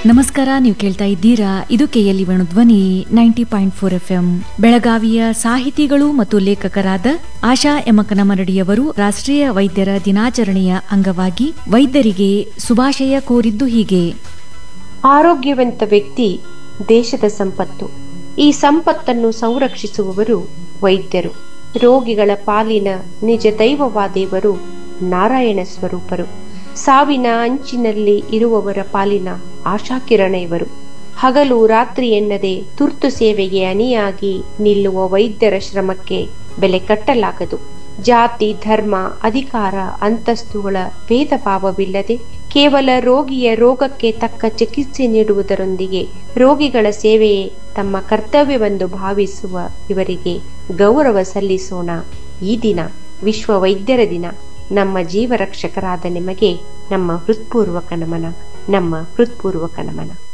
ನಮಸ್ಕಾರ ನೀವು ಕೇಳ್ತಾ ಇದ್ದೀರಾ ಇದು KLE Dhwani ninety point four F M ಬೆಳಗಾವಿಯ ಸಾಹಿತಿಗಳು ಮತ್ತು ಲೇಖಕರಾದ ಆಶಾ ಯಮಕನಮರಡಿಯವರು ರಾಷ್ಟ್ರೀಯ ವೈದ್ಯರ ದಿನಾಚರಣೆಯ ಅಂಗವಾಗಿ ವೈದ್ಯರಿಗೆ ಶುಭಾಶಯ ಕೋರಿದ್ದು ಹೀಗೆ ಆರೋಗ್ಯವಂತ ವ್ಯಕ್ತಿ ದೇಶದ ಸಂಪತ್ತು ಈ ಸಂಪತ್ತನ್ನು ಸಂರಕ್ಷಿಸುವವರು ವೈದ್ಯರು ರೋಗಿಗಳ ಪಾಲಿನ ನಿಜ ದೈವವಾದೇವರು ನಾರಾಯಣ ಸ್ವರೂಪರು ಸಾವಿನ ಅಂಚಿನಲ್ಲಿ ಇರುವವರ ಪಾಲಿನ ಆಶಾಕಿರಣ ಇವರು ಹಗಲು ರಾತ್ರಿ ಎನ್ನದೆ ತುರ್ತು ಸೇವೆಗೆ ಅಣಿಯಾಗಿ ನಿಲ್ಲುವ ವೈದ್ಯರ ಶ್ರಮಕ್ಕೆ ಬೆಲೆ ಕಟ್ಟಲಾಗದು ಜಾತಿ ಧರ್ಮ ಅಧಿಕಾರ ಅಂತಸ್ತುಗಳ ಭೇದ ಭಾವವಿಲ್ಲದೆ ಕೇವಲ ರೋಗಿಯ ರೋಗಕ್ಕೆ ತಕ್ಕ ಚಿಕಿತ್ಸೆ ನೀಡುವುದರೊಂದಿಗೆ ರೋಗಿಗಳ ಸೇವೆಯೇ ತಮ್ಮ ಕರ್ತವ್ಯವೆಂದು ಭಾವಿಸುವ ಇವರಿಗೆ ಗೌರವ ಸಲ್ಲಿಸೋಣ ಈ ದಿನ ವಿಶ್ವ ವೈದ್ಯರ ದಿನ ನಮ್ಮ ಜೀವ ರಕ್ಷಕರಾದ ನಿಮಗೆ ನಮ್ಮ ಹೃತ್ಪೂರ್ವಕ ನಮನ ನಮ್ಮ ಹೃತ್ಪೂರ್ವಕ ನಮನ